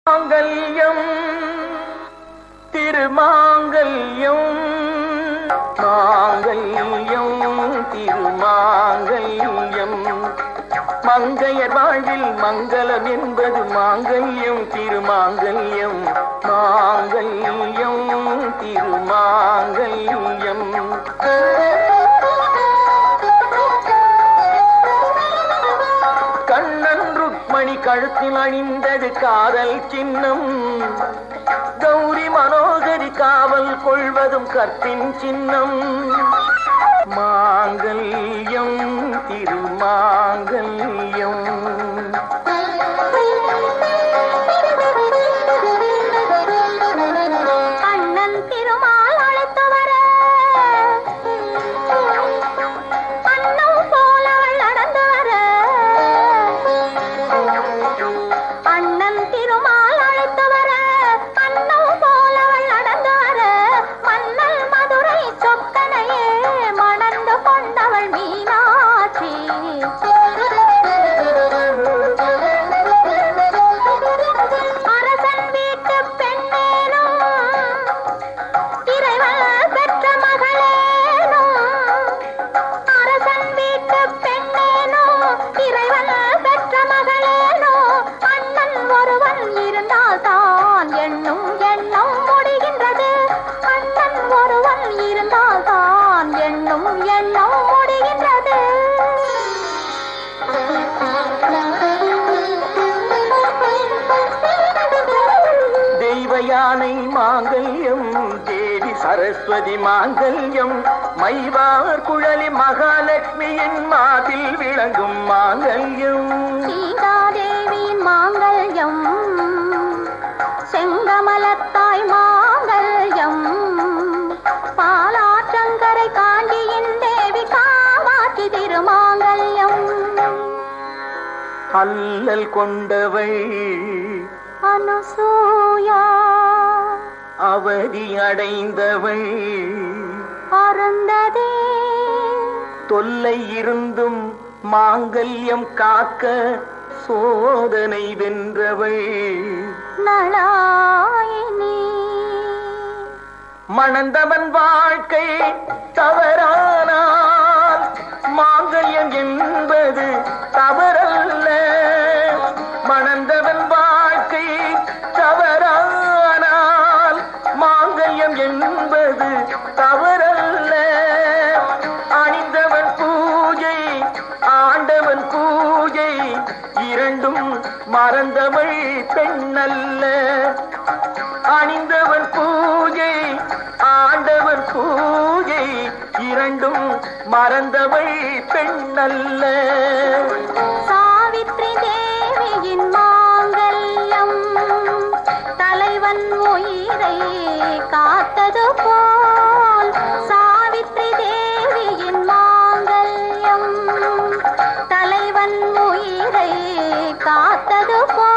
மாங்கல்யம் திருமாங்கல்யம் மாங்கல்யம் திருமாங்கல்யம் மங்கையர் வாழ்வில் மங்களம் என்பது மாங்கல்யம் திருமாங்கல்யம் மாங்கல்யம் திருமாங்கல்யம் கண்ணன் ருக்மணி கழுத்தில் அணிந்தது காதல் சின்னம் கௌரி மனோகரி காவல் கொள்வதும் கற்பின் சின்னம் மாங்கல்யம் திருமாங்கல்யம் கண்ணன் திருமால் அழைத்து வர அன்னம் போல அவள் நடந்து வர அண்ணன் திருமால் அழைத்து வர அன்னம் போல அவள் நடந்து வர மன்னல் மதுரை சொக்கனையே மணந்து கொண்டவள் மீனாட்சி அரசன் வீட்டு பெண்ணேனும் இறைவன் பெற்ற மகளேனும் அரசன் வீட்டு பெண்ணேனும் இறைவன் பெற்ற மகளேனும் அண்ணன் ஒருவன் இருந்தால் தான் எண்ணும் எண்ணம் முடிகின்றது அண்ணன் ஒருவன் இருந்தால் தான் எண்ணும் எண்ணம் முடிகின்றது தெய்வ யானை மாங்கல்யம் தேவி சரஸ்வதி மாங்கல்யம் மைவார் குழலி மகாலட்சுமியின் மாதில் விளங்கும் மாங்கல்யம் சீதாதேவியின் மாங்கல்யம் செங்கமலத்தாய் மாங்கல்யம் பாலாற்றங்கரை காண்டியின் தேவி காமாட்சி திருமாங்கல்யம் அல்லல் கொண்டவள் அனுசூயா அவதி அடைந்தவள் அருந்ததே தொல்லை இருந்தும் மாங்கல்யம் காக்க சோதனை வென்றவள் நளாயினி மணந்தவன் வாழ்க்கை தவறானால் மாங்கல்யம் என்பது தவறல்ல மணந்தவன் வாழ்க்கை தவறானால் மாங்கல்யம் என்பது தவறல்ல அணிந்தவன் பூஜை ஆண்டவன் பூஜை இரண்டும் மறந்தவள் பெண்ணல்ல அணிந்தவன் பூஜை ஆண்டவன் பூஜை இரண்டும் மறந்தவள் பெண்ணல்ல சாவித்ரி தேவியின் மாங்கல்யம் தலைவன் உயிரை காத்தது போல் சாவித்ரி தேவியின் மாங்கல்யம் தலைவன் உயிரை காத்தது போல்